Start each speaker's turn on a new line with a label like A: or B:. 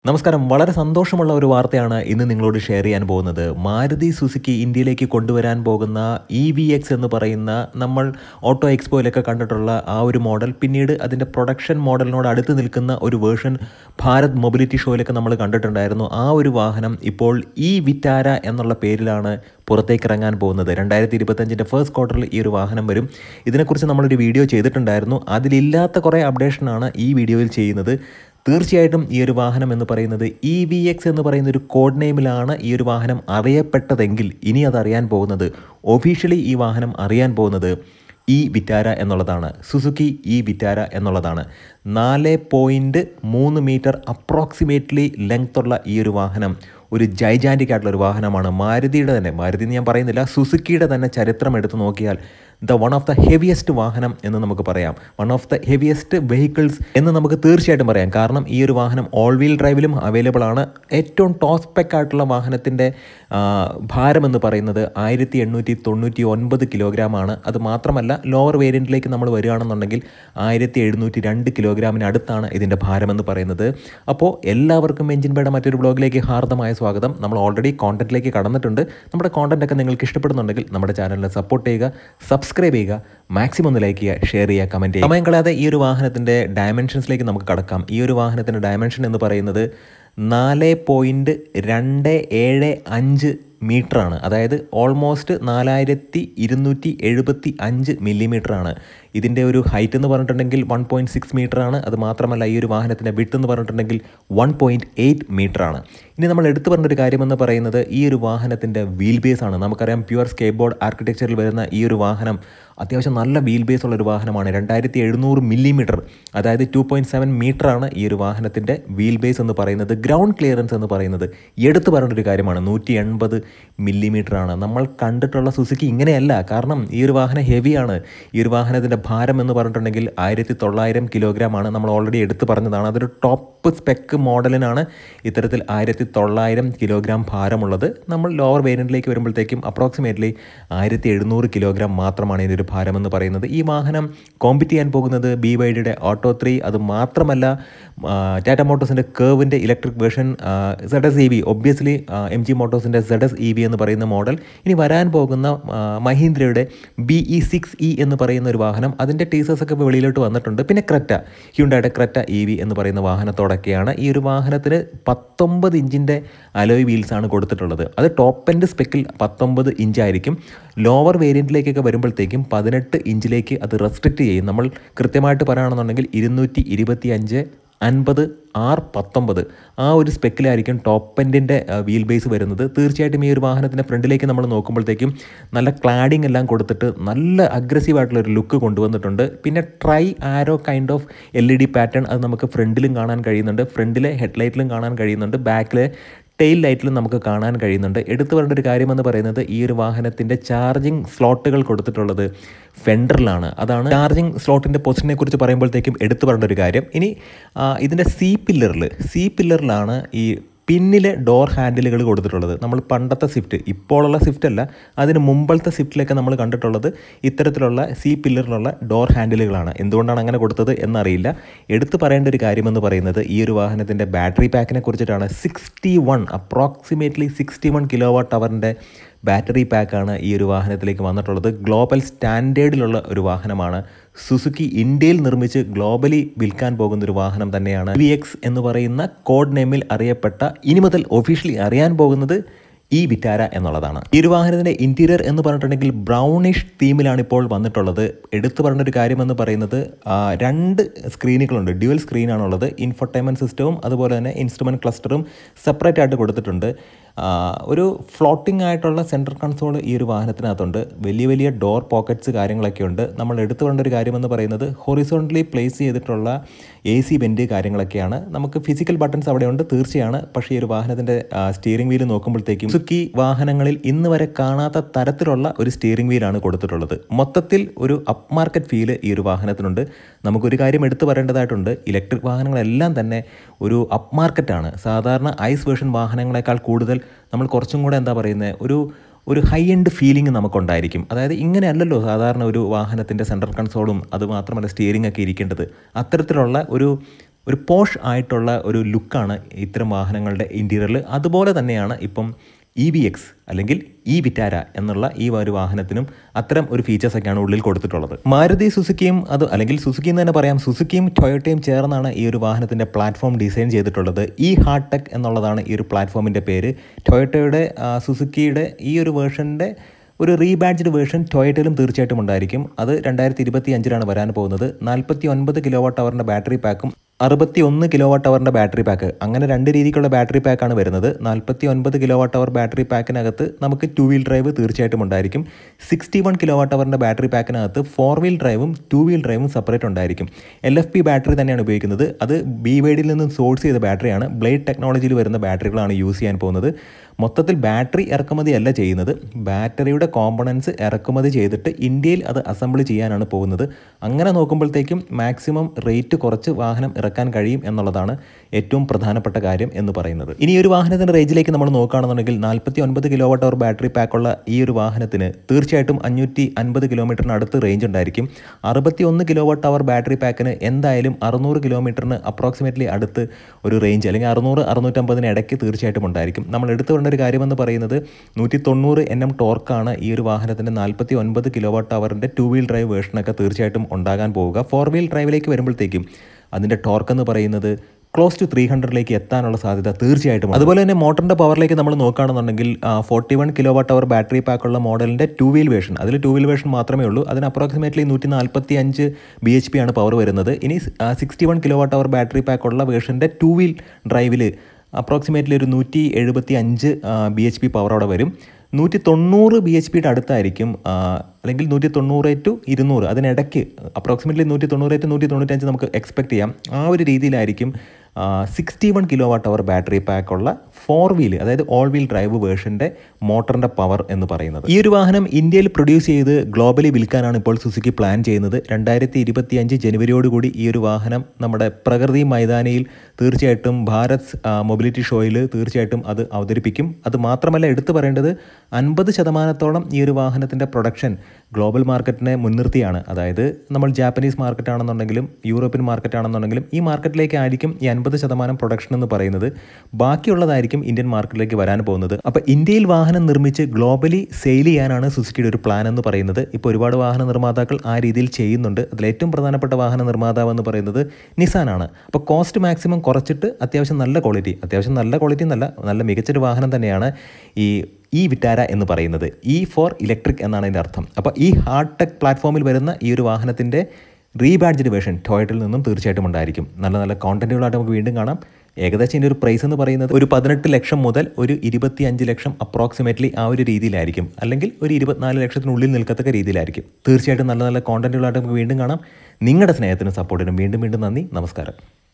A: നമസ്കാരം വളരെ സന്തോഷമുള്ള ഒരു വാർത്തയാണ് ഇന്ന് നിങ്ങളോട് ഷെയർ ചെയ്യാൻ പോകുന്നത് മാരുതി സുസുക്കി ഇന്ത്യയിലേക്ക് കൊണ്ടുവരാൻ പോകുന്ന ഇ വി എക്സ് എന്ന് പറയുന്ന നമ്മൾ ഓട്ടോ എക്സ്പോയിലൊക്കെ കണ്ടിട്ടുള്ള ആ ഒരു മോഡൽ പിന്നീട് അതിൻ്റെ പ്രൊഡക്ഷൻ മോഡലിനോട് അടുത്ത് നിൽക്കുന്ന ഒരു വേർഷൻ ഭാരത് മൊബിലിറ്റി ഷോയിലൊക്കെ നമ്മൾ കണ്ടിട്ടുണ്ടായിരുന്നു ആ ഒരു വാഹനം ഇപ്പോൾ ഇ വിറ്റാര എന്നുള്ള പേരിലാണ് പുറത്തേക്ക് ഇറങ്ങാൻ പോകുന്നത് രണ്ടായിരത്തി ഇരുപത്തഞ്ചിൻ്റെ ഫസ്റ്റ് ക്വാർട്ടറിൽ ഈ ഒരു വാഹനം വരും ഇതിനെക്കുറിച്ച് നമ്മളൊരു വീഡിയോ ചെയ്തിട്ടുണ്ടായിരുന്നു അതിലില്ലാത്ത കുറേ അപ്ഡേഷനാണ് ഈ വീഡിയോയിൽ ചെയ്യുന്നത് തീർച്ചയായിട്ടും ഈ ഒരു വാഹനം എന്ന് പറയുന്നത് ഇ വി എക്സ് എന്ന് പറയുന്ന ഒരു കോഡ് നെയിമിലാണ് ഈ ഒരു വാഹനം അറിയപ്പെട്ടതെങ്കിൽ ഇനി അത് അറിയാൻ പോകുന്നത് ഒഫീഷ്യലി ഈ വാഹനം അറിയാൻ പോകുന്നത് ഇ വിറ്റാര എന്നുള്ളതാണ് സുസുക്കി ഇ വിറ്റാര എന്നുള്ളതാണ് നാല് പോയിൻറ്റ് മൂന്ന് മീറ്റർ അപ്രോക്സിമേറ്റ്ലി ലെങ്ത്തുള്ള ഈ ഒരു വാഹനം ഒരു ജൈജാൻറ്റിക് ആയിട്ടുള്ള ഒരു വാഹനമാണ് മാരുതിയുടെ തന്നെ മാരുതി എന്ന് ഞാൻ പറയുന്നില്ല സുസുക്കിയുടെ തന്നെ ചരിത്രം എടുത്ത് നോക്കിയാൽ the one of the heaviest വാഹനം എന്ന് നമുക്ക് പറയാം one of the heaviest vehicles എന്ന് നമുക്ക് തീർച്ചയായിട്ടും പറയാം കാരണം ഈ ഒരു വാഹനം ഓൾ വീൽ ഡ്രൈവിലും അവൈലബിൾ ആണ് ഏറ്റവും ടോപ്പ് സ്പെക്ക് ആയിട്ടുള്ള വാഹനത്തിൻ്റെ ഭാരം എന്ന് പറയുന്നത് ആയിരത്തി എണ്ണൂറ്റി തൊണ്ണൂറ്റി ഒൻപത് കിലോഗ്രാമാണ് അത് മാത്രമല്ല ലോവർ വേരിയൻറ്റിലേക്ക് നമ്മൾ വരികയാണെന്നുണ്ടെങ്കിൽ ആയിരത്തി എഴുന്നൂറ്റി രണ്ട് കിലോഗ്രാമിന് അടുത്താണ് ഇതിൻ്റെ ഭാരമെന്ന് പറയുന്നത് അപ്പോൾ എല്ലാവർക്കും എഞ്ചിൻ ബേയുടെ മറ്റൊരു ബ്ലോഗിലേക്ക് ഹാർദമായ സ്വാഗതം നമ്മൾ ഓൾറെഡി കോണ്ടന്റിലേക്ക് കടന്നിട്ടുണ്ട് നമ്മുടെ കോണ്ടന്റ് ഒക്കെ നിങ്ങൾക്ക് ഇഷ്ടപ്പെടുന്നുണ്ടെങ്കിൽ നമ്മുടെ ചാനലിനെ സപ്പോർട്ട് ചെയ്യുക സബ്സ്ക്രൈബ് ചെയ്യുക മാക്സിമം ഒന്ന് ലൈക്ക് ചെയ്യുക ഷെയർ ചെയ്യുക കമൻറ്റ് ചെയ്യുക സമയം കളയാതെ ഈ ഒരു വാഹനത്തിൻ്റെ ഡയമെൻഷൻസിലേക്ക് നമുക്ക് കടക്കാം ഈ ഒരു വാഹനത്തിൻ്റെ ഡയമെൻഷൻ എന്ന് പറയുന്നത് നാല് പോയിൻറ്റ് രണ്ട് ഏഴ് അഞ്ച് മീറ്ററാണ് അതായത് ഓൾമോസ്റ്റ് നാലായിരത്തി ഇരുന്നൂറ്റി എഴുപത്തി അഞ്ച് മില്ലിമീറ്ററാണ് ഇതിൻ്റെ ഒരു ഹൈറ്റ് എന്ന് പറഞ്ഞിട്ടുണ്ടെങ്കിൽ വൺ പോയിൻറ്റ് സിക്സ് മീറ്ററാണ് അത് മാത്രമല്ല ഈ ഒരു വാഹനത്തിൻ്റെ വിട്ട് എന്ന് പറഞ്ഞിട്ടുണ്ടെങ്കിൽ വൺ പോയിൻറ്റ് എയ്റ്റ് മീറ്ററാണ് ഇനി നമ്മൾ എടുത്തു പറഞ്ഞൊരു കാര്യമെന്ന് പറയുന്നത് ഈ ഒരു വാഹനത്തിൻ്റെ വീൽ ബേസ് ആണ് നമുക്കറിയാം പ്യുവർ സ്കേറ്റ് ബോർഡ് ആർക്കിടെക്ചറിൽ വരുന്ന ഈ ഒരു വാഹനം അത്യാവശ്യം നല്ല വീൽ ബേസ് ഉള്ള ഒരു വാഹനമാണ് രണ്ടായിരത്തി എഴുന്നൂറ് മില്ലിമീറ്റർ അതായത് ടു പോയിൻറ്റ് സെവൻ മീറ്ററാണ് ഈ ഒരു വാഹനത്തിൻ്റെ വീൽ ബേസ് എന്ന് പറയുന്നത് ഗ്രൗണ്ട് ക്ലിയറൻസ് എന്ന് പറയുന്നത് എടുത്തു പറയേണ്ട ഒരു കാര്യമാണ് നൂറ്റി എൺപത് മില്ലിമീറ്ററാണ് നമ്മൾ കണ്ടിട്ടുള്ള സുസുക്കി ഇങ്ങനെയല്ല കാരണം ഈ ഒരു വാഹനം ഹെവിയാണ് ഈ ഒരു വാഹനത്തിൻ്റെ ഭാരം എന്ന് പറഞ്ഞിട്ടുണ്ടെങ്കിൽ ആയിരത്തി തൊള്ളായിരം കിലോഗ്രാമാണ് നമ്മൾ ഓൾറെഡി എടുത്തു പറഞ്ഞതാണ് അതൊരു ടോപ്പ് സ്പെക്ക് മോഡലിനാണ് ഇത്തരത്തിൽ ആയിരത്തി തൊള്ളായിരം കിലോഗ്രാം ഭാരമുള്ളത് നമ്മൾ ലോവർ വേരിയൻറ്റിലേക്ക് വരുമ്പോഴത്തേക്കും അപ്രോക്സിമേറ്റ്ലി ആയിരത്തി എഴുന്നൂറ് കിലോഗ്രാം മാത്രമാണ് ഇതിൻ്റെ ഒരു ഭാരമെന്ന് പറയുന്നത് ഈ വാഹനം കോമ്പറ്റ് ചെയ്യാൻ പോകുന്നത് ബി വൈ ഡിയുടെ ഓട്ടോ ത്രീ അത് മാത്രമല്ല ടാറ്റ മോട്ടോഴ്സിൻ്റെ കേവിൻ്റെ electric version Z S E V obviously M G മോട്ടോഴ്സിൻ്റെ സെഡ് എസ് ഇ വി എന്ന് പറയുന്ന മോഡൽ ഇനി വരാൻ പോകുന്ന മഹീന്ദ്രയുടെ ബി ഇ സിക്സ് ഇ എന്ന് പറയുന്ന ഒരു വാഹനം അതിൻ്റെ ടീസേഴ്സ് ഒക്കെ വെളിയിലോട്ട് വന്നിട്ടുണ്ട് പിന്നെ ക്രെറ്റ ഹ്യുണ്ടായുടെ ക്രെറ്റ ഇ വി എന്ന് പറയുന്ന വാഹനത്തോടൊക്കെയാണ് ഈ ഒരു വാഹനത്തിന് പത്തൊമ്പത് ഇഞ്ചിൻ്റെ അലോയ് വീൽസാണ് കൊടുത്തിട്ടുള്ളത് അത് ടോപ്പ് എൻഡ് സ്പെക്കിൽ പത്തൊമ്പത് ഇഞ്ചായിരിക്കും ലോവർ വേരിയൻറ്റിലേക്കൊക്കെ വരുമ്പോഴത്തേക്കും പതിനെട്ട് ഇഞ്ചിലേക്ക് അത് റെസ്ട്രിക്റ്റ് ചെയ്യും നമ്മൾ കൃത്യമായിട്ട് പറയുകയാണെന്നുണ്ടെങ്കിൽ ഇരുന്നൂറ്റി ഇരുപത്തി അഞ്ച് അൻപത് ആർ പത്തൊമ്പത് ആ ഒരു സ്പെക്കിലായിരിക്കും ടോപ്പ് എൻഡിൻ്റെ വീൽ ബേസ് വരുന്നത് തീർച്ചയായിട്ടും ഈ ഒരു വാഹനത്തിൻ്റെ ഫ്രണ്ടിലേക്ക് നമ്മൾ നോക്കുമ്പോഴത്തേക്കും നല്ല ക്ലാഡിംഗ് എല്ലാം കൊടുത്തിട്ട് നല്ല അഗ്രസീവ് ആയിട്ടുള്ള ഒരു ലുക്ക് കൊണ്ടുവന്നിട്ടുണ്ട് പിന്നെ tri arrow kind of L E D pattern അത് നമുക്ക് ഫ്രണ്ടിലും കാണാൻ കഴിയുന്നുണ്ട് ഫ്രണ്ടിലെ ഹെഡ്ലൈറ്റിലും കാണാൻ കഴിയുന്നുണ്ട് ബാക്കിലെ ടെയിൽ ലൈറ്റിലും നമുക്ക് കാണാൻ കഴിയുന്നുണ്ട് എടുത്തു പറയേണ്ട ഒരു കാര്യമെന്ന് പറയുന്നത് ഈ ഒരു വാഹനത്തിൻ്റെ ചാർജിങ് സ്ലോട്ടുകൾ കൊടുത്തിട്ടുള്ളത് ഫെൻഡറിലാണ് അതാണ് ചാർജിങ് സ്ലോട്ടിൻ്റെ പൊസിഷനെ കുറിച്ച് പറയുമ്പോഴത്തേക്കും എടുത്തു പറയേണ്ട ഒരു കാര്യം ഇനി ഇതിൻ്റെ സി പില്ലറിൽ സി പില്ലറിലാണ് ഈ പിന്നിലെ ഡോർ ഹാൻഡിലുകൾ കൊടുത്തിട്ടുള്ളത് നമ്മൾ പണ്ടത്തെ സ്വിഫ്റ്റ് ഇപ്പോഴുള്ള സ്വിഫ്റ്റ് അല്ല അതിന് മുമ്പത്തെ സ്വിഫ്റ്റിലൊക്കെ നമ്മൾ കണ്ടിട്ടുള്ളത് ഇത്തരത്തിലുള്ള സി പില്ലറിലുള്ള ഡോർ ഹാൻഡിലുകളാണ് എന്തുകൊണ്ടാണ് അങ്ങനെ കൊടുത്തത് എന്നറിയില്ല എടുത്തു പറയേണ്ട ഒരു കാര്യമെന്ന് പറയുന്നത് ഈ ഒരു വാഹനത്തിൻ്റെ ബാറ്ററി പാക്കിനെ കുറിച്ചിട്ടാണ് sixty one approximately sixty one kilowatt അവറിൻ്റെ ബാറ്ററി പാക്കാണ് ഈ ഒരു വാഹനത്തിലേക്ക് വന്നിട്ടുള്ളത് ഗ്ലോബൽ സ്റ്റാൻഡേർഡിലുള്ള ഒരു വാഹനമാണ് സുസുക്കി ഇന്ത്യയിൽ നിർമ്മിച്ച് ഗ്ലോബലി വിൽക്കാൻ പോകുന്ന ഒരു വാഹനം തന്നെയാണ് വി എക്സ് എന്ന് പറയുന്ന കോഡ് നെയിമിൽ അറിയപ്പെട്ട ഇനി മുതൽ ഒഫീഷ്യലി അറിയാൻ പോകുന്നത് ഈ വിറ്റാര എന്നുള്ളതാണ് ഈ ഒരു വാഹനത്തിൻ്റെ ഇൻറ്റീരിയർ എന്ന് പറഞ്ഞിട്ടുണ്ടെങ്കിൽ ബ്രൗണിഷ് തീമിലാണ് ഇപ്പോൾ വന്നിട്ടുള്ളത് എടുത്തു പറഞ്ഞ ഒരു കാര്യമെന്ന് പറയുന്നത് രണ്ട് സ്ക്രീനുകളുണ്ട് ഡ്യുവൽ സ്ക്രീനാണുള്ളത് ഇൻഫർടൈൻമെൻറ്റ് സിസ്റ്റവും അതുപോലെ തന്നെ ഇൻസ്ട്രുമെൻറ്റ് ക്ലസ്റ്ററും സെപ്പറേറ്റ് ആയിട്ട് കൊടുത്തിട്ടുണ്ട് ഒരു ഫ്ലോട്ടിംഗ് ആയിട്ടുള്ള സെൻട്രൽ കൺസോൾ ഈ ഒരു വാഹനത്തിനകത്തുണ്ട് വലിയ വലിയ ഡോർ പോക്കറ്റ്സ് കാര്യങ്ങളൊക്കെ ഉണ്ട് നമ്മൾ എടുത്തു കൊണ്ട ഒരു കാര്യമെന്ന് പറയുന്നത് ഹൊറിസോണ്ടലി പ്ലേസ് ചെയ്തിട്ടുള്ള എ സി വെൻറ്റ് കാര്യങ്ങളൊക്കെയാണ് നമുക്ക് ഫിസിക്കൽ ബട്ടൺസ് അവിടെയുണ്ട് തീർച്ചയാണ് പക്ഷേ ഈ ഒരു വാഹനത്തിൻ്റെ സ്റ്റിയറിംഗ് വീല് നോക്കുമ്പോഴത്തേക്കും സുക്കി വാഹനങ്ങളിൽ ഇന്ന് വരെ കാണാത്ത തരത്തിലുള്ള ഒരു സ്റ്റിയറിംഗ് വീലാണ് കൊടുത്തിട്ടുള്ളത് മൊത്തത്തിൽ ഒരു അപ്പ് മാർക്കറ്റ് ഫീല് ഈ ഒരു വാഹനത്തിനുണ്ട് നമുക്കൊരു കാര്യം എടുത്തു പറയേണ്ടതായിട്ടുണ്ട് ഇലക്ട്രിക് വാഹനങ്ങളെല്ലാം തന്നെ ഒരു അപ്പ് മാർക്കറ്റാണ് സാധാരണ ഐസ് വേർഷൻ വാഹനങ്ങളെക്കാൾ കൂടുതൽ നമ്മൾ കുറച്ചും കൂടെ എന്താ പറയുന്നത് ഒരു ഒരു ഹൈ എൻഡ് ഫീലിംഗ് നമുക്കുണ്ടായിരിക്കും അതായത് ഇങ്ങനെയല്ലല്ലോ സാധാരണ ഒരു വാഹനത്തിൻ്റെ സെൻട്രൽ കൺസോളും അതുമാത്രമല്ല സ്റ്റിയറിംഗ് ഒക്കെ ഇരിക്കേണ്ടത് അത്തരത്തിലുള്ള ഒരു ഒരു പോഷ് ആയിട്ടുള്ള ഒരു ലുക്കാണ് ഇത്തരം വാഹനങ്ങളുടെ ഇൻറ്റീരിയറിൽ അതുപോലെ തന്നെയാണ് ഇപ്പം ഇ വി എക്സ് അല്ലെങ്കിൽ ഇ വിറ്റാര എന്നുള്ള ഈ ഒരു വാഹനത്തിനും അത്തരം ഒരു ഫീച്ചേഴ്സൊക്കെയാണ് ഉള്ളിൽ കൊടുത്തിട്ടുള്ളത് മാരുതി സുസുക്കിയും അത് അല്ലെങ്കിൽ സുസുക്കി എന്ന് തന്നെ പറയാം സുസുക്കിയും ടൊയോട്ടയും ചേർന്നാണ് ഈ ഒരു വാഹനത്തിൻ്റെ പ്ലാറ്റ്ഫോം ഡിസൈൻ ചെയ്തിട്ടുള്ളത് ഈ ഹാർട്ട് ടെക് എന്നുള്ളതാണ് ഈ ഒരു പ്ലാറ്റ്ഫോമിൻ്റെ പേര് ടൊയോട്ടയുടെ ആ, സുസുക്കിയുടെ ഈ ഒരു വേർഷൻ്റെ ഒരു റീബാഡ്ജ്ഡ് വേർഷൻ ടൊയറ്റയിലും തീർച്ചയായിട്ടും ഉണ്ടായിരിക്കും അത് രണ്ടായിരത്തി ഇരുപത്തി അഞ്ചിലാണ് വരാൻ പോകുന്നത് നാൽപ്പത്തി ഒൻപത് കിലോ വാട്ട് അവറിൻ്റെ ബാറ്ററി പാക്കും അറുപത്തി ഒന്ന് കിലോ വാട്ട് അവറിൻ്റെ ബാറ്ററി പാക്ക് അങ്ങനെ രണ്ട് രീതിക്കുള്ള ബാറ്ററി പാക്കാണ് വരുന്നത് നാൽപ്പത്തി ഒൻപത് കിലോ വാട്ട് അവർ ബാറ്ററി പാക്കിനകത്ത് നമുക്ക് ടു വീൽ ഡ്രൈവ് തീർച്ചയായിട്ടും ഉണ്ടായിരിക്കും സിക്സ്റ്റി വൺ കിലോ വാട്ട് അവറിൻ്റെ ബാറ്ററി പാക്കിനകത്ത് ഫോർ വീൽ ഡ്രൈവും ടു വീൽ ഡ്രൈവും സെപ്പറേറ്റ് ഉണ്ടായിരിക്കും എൽ എഫ് പി ബാറ്ററി തന്നെയാണ് ഉപയോഗിക്കുന്നത് അത് ബി വൈഡിൽ നിന്നും സോഴ്സ് ചെയ്ത ബാറ്ററിയാണ് ബ്ലേഡ് ടെക്നോളജിയിൽ വരുന്ന ബാറ്ററികളാണ് യൂസ് ചെയ്യാൻ പോകുന്നത് മൊത്തത്തിൽ ബാറ്ററി ഇറക്കുമതി അല്ല ചെയ്യുന്നത് ബാറ്ററിയുടെ കോമ്പണൻസ് ഇറക്കുമതി ചെയ്തിട്ട് ഇന്ത്യയിൽ അത് അസംബിൾ ചെയ്യാനാണ് പോകുന്നത് അങ്ങനെ നോക്കുമ്പോഴത്തേക്കും മാക്സിമം റേറ്റ് കുറച്ച് വാഹനം ഇറക്കാൻ കഴിയും എന്നുള്ളതാണ് ഏറ്റവും പ്രധാനപ്പെട്ട കാര്യം എന്ന് പറയുന്നത് ഇനി ഈ ഒരു വാഹനത്തിൻ്റെ റേഞ്ചിലേക്ക് നമ്മൾ നോക്കുകയാണെന്നുണ്ടെങ്കിൽ നാൽപ്പത്തി ഒൻപത് കിലോ വാട്ട് അവർ ബാറ്ററി പാക്കുള്ള ഈ ഒരു വാഹനത്തിന് തീർച്ചയായിട്ടും അഞ്ഞൂറ്റി അൻപത് കിലോമീറ്ററിന് അടുത്ത് റേഞ്ച് ഉണ്ടായിരിക്കും അറുപത്തി ഒന്ന് കിലോ വാട്ട് അവർ ബാറ്ററി പാക്കിന് എന്തായാലും അറുന്നൂറ് കിലോമീറ്ററിന് അപ്രോക്സിമേറ്റ്ലി അടുത്ത് ഒരു റേഞ്ച് അല്ലെങ്കിൽ അറുന്നൂറ് അറുന്നൂറ്റമ്പതിന് ഇടയ്ക്ക് തീർച്ചയായിട്ടും ഉണ്ടായിരിക്കും നമ്മൾ എടുത്തു കൊണ്ട ഒരു കാര്യമെന്ന് പറയുന്നത് നൂറ്റി തൊണ്ണൂറ് എൻ എം ടോർക്കാണ് ഈ ഒരു വാഹനത്തിൻ്റെ നാൽപ്പത്തി ഒൻപത് കിലോ വാട്ട് അവറിൻ്റെ ടു വീൽ ഡ്രൈവ് വേർഷനൊക്കെ തീർച്ചയായിട്ടും ഉണ്ടാകാൻ പോവുക ഫോർ വീൽ ഡ്രൈവിലേക്ക് വരുമ്പോഴത്തേക്കും അതിൻ്റെ ടോർക്ക് എന്ന് പറയുന്നത് ക്ലോസ് ടു ത്രീ ഹൺഡ്രഡിലേക്ക് എത്താനുള്ള സാധ്യത തീർച്ചയായിട്ടും ഉണ്ട്. അതുപോലെ തന്നെ മോട്ടറിൻ്റെ പവറിലേക്ക് നമ്മൾ നോക്കുകയാണെന്നുണ്ടെങ്കിൽ forty one kilowatt hour battery പാക്കുള്ള മോഡലിൻ്റെ ടു വീൽ വേർഷൻ അതിൽ ടു വീൽ വേർഷൻ മാത്രമേ ഉള്ളൂ അതിന് അപ്രോക്സിമേറ്റ്ലി നൂറ്റി നാൽപ്പത്തി അഞ്ച് ബി എച്ച് പി ആണ് പവർ വരുന്നത് ഇനി sixty one kilowatt hour battery പാക്കുള്ള വേർഷൻ്റെ ടു വീൽ ഡ്രൈവിൽ അപ്രോക്സിമേറ്റ്ലി ഒരു നൂറ്റി എഴുപത്തി അഞ്ച് ബി എച്ച് പി പവർ അവിടെ വരും നൂറ്റി തൊണ്ണൂറ് ബി എച്ച് പിയുടെ അടുത്തായിരിക്കും ആ, അല്ലെങ്കിൽ നൂറ്റി തൊണ്ണൂറ് ടു ഇരുന്നൂറ് അതിനിടയ്ക്ക് അപ്രോക്സിമേറ്റ്ലി നൂറ്റി തൊണ്ണൂറ് ടു നൂറ്റി തൊണ്ണൂറ്റഞ്ച് നമുക്ക് എക്സ്പെക്ട് ചെയ്യാം ആ ഒരു രീതിയിലായിരിക്കും sixty one kilowatt hour battery പാക്കുള്ള ഫോർ വീൽ അതായത് ഓൾ വീൽ ഡ്രൈവ് വേർഷൻ്റെ മോട്ടറിൻ്റെ പവർ എന്ന് പറയുന്നത് ഈ ഒരു വാഹനം ഇന്ത്യയിൽ പ്രൊഡ്യൂസ് ചെയ്ത് ഗ്ലോബലി വിൽക്കാനാണ് ഇപ്പോൾ സുസുക്കി പ്ലാൻ ചെയ്യുന്നത് രണ്ടായിരത്തി ഇരുപത്തി അഞ്ച് ജനുവരിയോടുകൂടി ഈ ഒരു വാഹനം നമ്മുടെ പ്രകൃതി മൈതാനിയിൽ തീർച്ചയായിട്ടും ഭാരത് ആ, മൊബിലിറ്റി ഷോയിൽ തീർച്ചയായിട്ടും അത് അവതരിപ്പിക്കും അത് മാത്രമല്ല എടുത്തു പറയേണ്ടത് അൻപത് ശതമാനത്തോളം ഈ ഒരു വാഹനത്തിൻ്റെ പ്രൊഡക്ഷൻ ഗ്ലോബൽ മാർക്കറ്റിനെ മുൻനിർത്തിയാണ് അതായത് നമ്മൾ ജാപ്പനീസ് മാർക്കറ്റ് ആണെന്നുണ്ടെങ്കിലും യൂറോപ്യൻ മാർക്കറ്റ് ആണെന്നുണ്ടെങ്കിലും ഈ മാർക്കറ്റിലേക്കായിരിക്കും ഈ അൻപത് ശതമാനം പ്രൊഡക്ഷൻ എന്ന് പറയുന്നത് ബാക്കിയുള്ളതായിരിക്കും ഇന്ത്യൻ മാർക്കറ്റിലേക്ക് വരാൻ പോകുന്നത് അപ്പോൾ ഇന്ത്യയിൽ വാഹനം നിർമ്മിച്ച് ഗ്ലോബലി സെയിൽ ചെയ്യാനാണ് സുസുക്കിയുടെ ഒരു പ്ലാൻ എന്ന് പറയുന്നത് ഇപ്പോൾ ഒരുപാട് വാഹന നിർമ്മാതാക്കൾ ആ രീതിയിൽ ചെയ്യുന്നുണ്ട് അതിൽ ഏറ്റവും പ്രധാനപ്പെട്ട വാഹന നിർമ്മാതാവ് എന്ന് പറയുന്നത് നിസാനാണ് അപ്പോൾ കോസ്റ്റ് മാക്സിമം കുറച്ചിട്ട് അത്യാവശ്യം നല്ല ക്വാളിറ്റി അത്യാവശ്യം നല്ല ക്വാളിറ്റി എന്നല്ല നല്ല മികച്ചൊരു വാഹനം തന്നെയാണ് ഈ ഈ വിറ്റാര എന്ന് പറയുന്നത് ഇ ഫോർ ഇലക്ട്രിക് എന്നാണ് അതിൻ്റെ അർത്ഥം അപ്പോൾ ഈ ഹാർട്ട് ടെക് പ്ലാറ്റ്ഫോമിൽ വരുന്ന ഈ ഒരു വാഹനത്തിൻ്റെ റീബാഡ്ജ്ഡ് വേർഷൻ ടോയറ്റിൽ നിന്നും തീർച്ചയായിട്ടും ഉണ്ടായിരിക്കും നല്ല നല്ല കോണ്ടന്റുകളായിട്ട് നമുക്ക് വീണ്ടും കാണാം ഏകദേശം ഇതിൻ്റെ ഒരു പ്രൈസ് എന്ന് പറയുന്നത് ഒരു പതിനെട്ട് ലക്ഷം മുതൽ ഒരു ഇരുപത്തി അഞ്ച് ലക്ഷം അപ്രോക്സിമേറ്റ്ലി ആ ഒരു രീതിയിലായിരിക്കും അല്ലെങ്കിൽ ഒരു ഇരുപത്തിനാല് ലക്ഷത്തിനുള്ളിൽ നിൽക്കത്തക്ക രീതിയിലായിരിക്കും തീർച്ചയായിട്ടും നല്ല നല്ല കോണ്ടന്റുകളായിട്ട് നമുക്ക് വീണ്ടും കാണാം നിങ്ങളുടെ സ്നേഹത്തിനും സപ്പോർട്ടിനും വീണ്ടും വീണ്ടും നന്ദി നമസ്കാരം